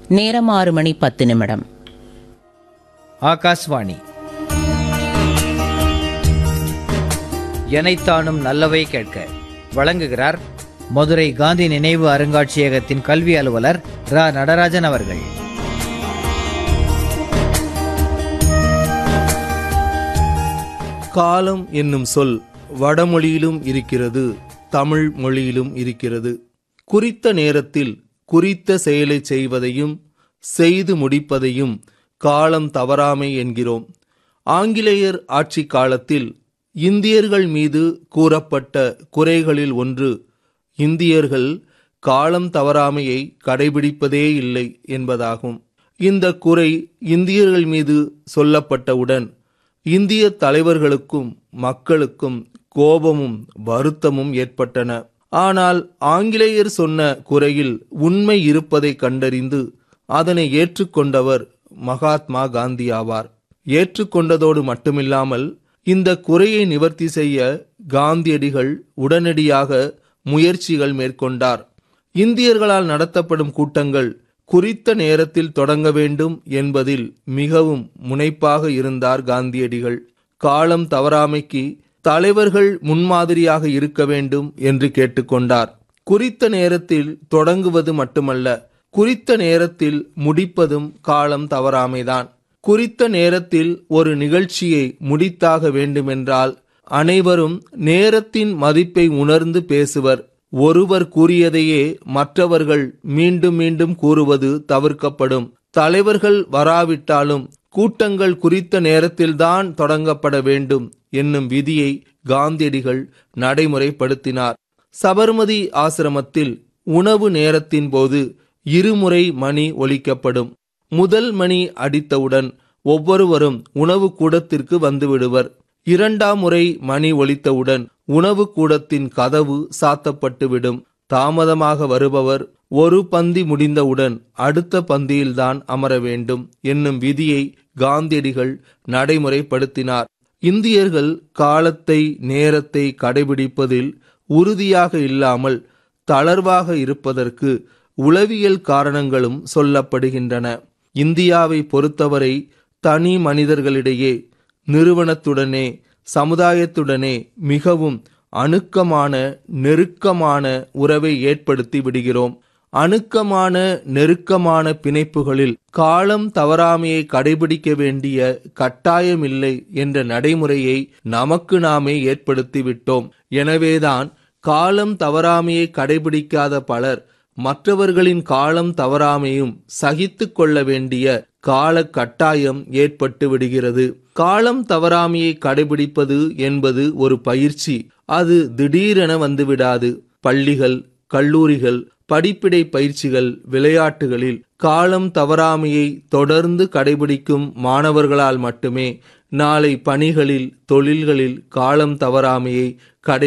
நேரம் ஆறு மணி பத்து நிமிடம் ஆகாஷ்வாணி எனைத்தானும் நல்லவை கேட்க வழங்குகிறார் மதுரை காந்தி நினைவு அருங்காட்சியகத்தின் கல்வி அலுவலர் ரா நடராஜன் அவர்கள் காலம் என்னும் சொல் வடமொழியிலும் இருக்கிறது தமிழ் மொழியிலும் இருக்கிறது குறித்த நேரத்தில் குறித்த செயலை செய்வதையும் செய்து முடிப்பதையும் காலம் தவறாமை என்கிறோம் ஆங்கிலேயர் ஆட்சி காலத்தில் இந்தியர்கள் மீது கூறப்பட்ட குறைகளில் ஒன்று இந்தியர்கள் காலம் தவறாமையை கடைபிடிப்பதே இல்லை என்பதாகும் இந்த குறை இந்தியர்கள் மீது சொல்லப்பட்டவுடன் இந்திய தலைவர்களுக்கும் மக்களுக்கும் கோபமும் வருத்தமும் ஏற்பட்டன ஆனால் ஆங்கிலேயர் சொன்ன குறையில் உண்மை இருப்பதை கண்டறிந்து அதனை ஏற்றுக்கொண்டவர் மகாத்மா காந்தி ஆவார் ஏற்றுக்கொண்டதோடு மட்டுமில்லாமல் இந்த குறையை நிவர்த்தி செய்ய காந்தியடிகள் உடனடியாக முயற்சிகள் மேற்கொண்டார் இந்தியர்களால் நடத்தப்படும் கூட்டங்கள் குறித்த நேரத்தில் தொடங்க வேண்டும் என்பதில் மிகவும் முனைப்பாக இருந்தார் காந்தியடிகள் காலம் தவறாமைக்கு தலைவர்கள் முன்மாதிரியாக இருக்க வேண்டும் என்று கேட்டுக்கொண்டார் குறித்த நேரத்தில் தொடங்குவது மட்டுமல்ல குறித்த நேரத்தில் முடிப்பதும் காலம் தவறாமைதான் குறித்த நேரத்தில் ஒரு நிகழ்ச்சியை முடித்தாக வேண்டுமென்றால் அனைவரும் நேரத்தின் மதிப்பை உணர்ந்து பேசுவர் ஒருவர் கூறியதையே மற்றவர்கள் மீண்டும் மீண்டும் கூறுவது தவிர்க்கப்படும் தலைவர்கள் வராவிட்டாலும் கூட்டங்கள் குறித்த நேரத்தில்தான் தொடங்கப்பட வேண்டும் என்னும் விதியை காந்தியடிகள் நடைமுறைப்படுத்தினார் சபர்மதி ஆசிரமத்தில் உணவு நேரத்தின் போது இருமுறை மணி ஒலிக்கப்படும் முதல் மணி அடித்தவுடன் ஒவ்வொருவரும் உணவு கூடத்திற்கு வந்துவிடுவர் இரண்டாம் முறை மணி ஒலித்தவுடன் உணவு கூடத்தின் கதவு சாத்தப்பட்டுவிடும் தாமதமாக வருபவர் ஒரு பந்தி முடிந்தவுடன் அடுத்த பந்தியில்தான் அமர வேண்டும் என்னும் விதியை காந்தியடிகள் நடைமுறைப்படுத்தினார் இந்தியர்கள் காலத்தை நேரத்தை கடைபிடிப்பதில் உறுதியாக இல்லாமல் தளர்வாக இருப்பதற்கு உளவியல் காரணங்களும் சொல்லப்படுகின்றன இந்தியாவை பொறுத்தவரை தனி மனிதர்களிடையே நிறுவனத்துடனே சமுதாயத்துடனே மிகவும் அணுக்கமான நெருக்கமான உறவை ஏற்படுத்தி விடுகிறோம் அணுக்கமான நெருக்கமான பிணைப்புகளில் காலம் தவறாமையை கடைபிடிக்க வேண்டிய கட்டாயமில்லை என்ற நடைமுறையை நமக்கு நாமே ஏற்படுத்தி விட்டோம் எனவேதான் காலம் தவறாமையை கடைபிடிக்காத பலர் மற்றவர்களின் காலம் தவறாமையும் சகித்து கொள்ள வேண்டிய கால கட்டாயம் ஏற்பட்டு விடுகிறது காலம் தவறாமையை கடைபிடிப்பது என்பது ஒரு பயிற்சி அது திடீரென வந்துவிடாது பள்ளிகள் கல்லூரிகள் படிப்பிடை பயிற்சிகள் விளையாட்டுகளில் காலம் தவறாமையை தொடர்ந்து கடைபிடிக்கும் மாணவர்களால் மட்டுமே நாளை பணிகளில் தொழில்களில் காலம் தவறாமையை கடை